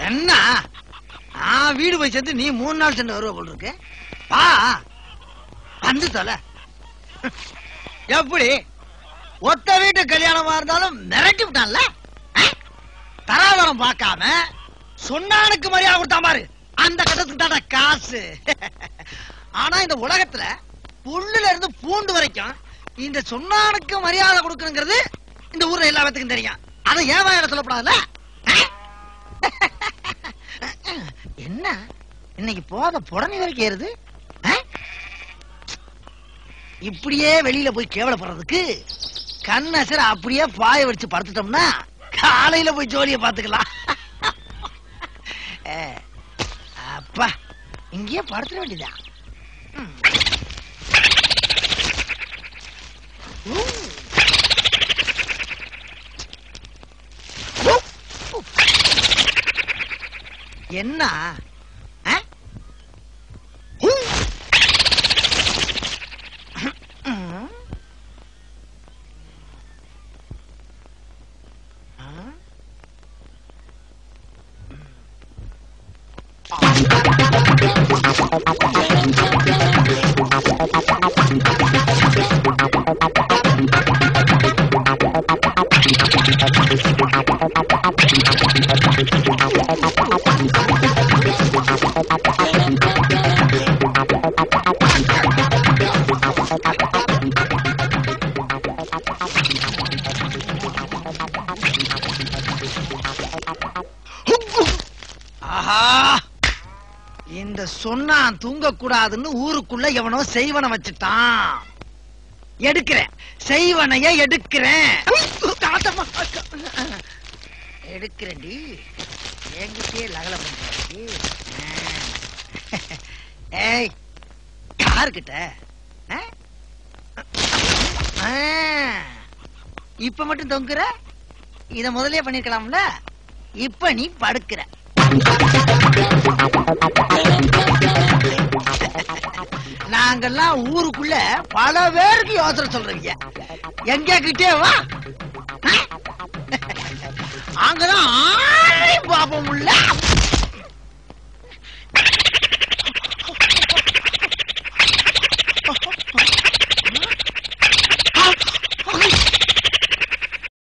என்ன நான் வீடு போய் சேர்ந்து நீ மூணு நாள் சென்று வருவ போல் இருக்கு வா வந்து தொலை எப்படி ஒத்த வீட்டு கல்யாணமா இருந்தாலும் மிரட்டி விட்டான்ல ஆ? தராதரம் பார்க்காம சொன்னானுக்கு மரியாதை கொடுத்தான் பாரு அந்த கட்டத்துக்கு தான காசு ஆனா இந்த உலகத்துல புல்லுல இருந்து பூண்டு வரைக்கும் இந்த சொன்னானுக்கு மரியாதை கொடுக்கணுங்கிறது இந்த ஊர்ல எல்லா பேத்துக்கும் தெரியும் அதை ஏன் வாயில சொல்லப்படாதுல்ல ஆ? என்ன இன்னைக்கு போத புடனி வரைக்கும் ஏறுது ஆ? இப்படியே வெளியில போய் கேவலப்படுறதுக்கு கண்ணசர அப்படியே பாய வச்சு படுத்துட்டோம்னா காலையில போய் ஜோலிய பாத்துக்கலாம் ஏ, அப்பா இங்கேயே படுத்துட வேண்டியதா ம். ஊ. ஊ. ஊ. என்ன ஆ? ஊ. ம். ஆ? ஆஹா இந்த சொன்னான் தூங்க கூடாதுன்னு ஊருக்குள்ள எவனோ செய்வன வச்சுட்டான் எடுக்கிறேன் செய்வனைய எடுக்கிறேன் தாத்தம்மா. எடுக்கிறேன்டி என்கிட்டயே லகல பண்றாடி ஏய் யாருக்கிட்ட ஆ? ஆ. இப்ப மட்டும் தொங்குற இத முதல்லயே பண்ணிருக்கலாம்ல இப்ப நீ படுக்கிற நாங்கெல்லாம் ஊருக்குள்ள பல பேருக்கு யோசனை சொல்றீங்க எங்க கிட்டே வா அங்கதான் ஆளை பாப்போம் உள்ள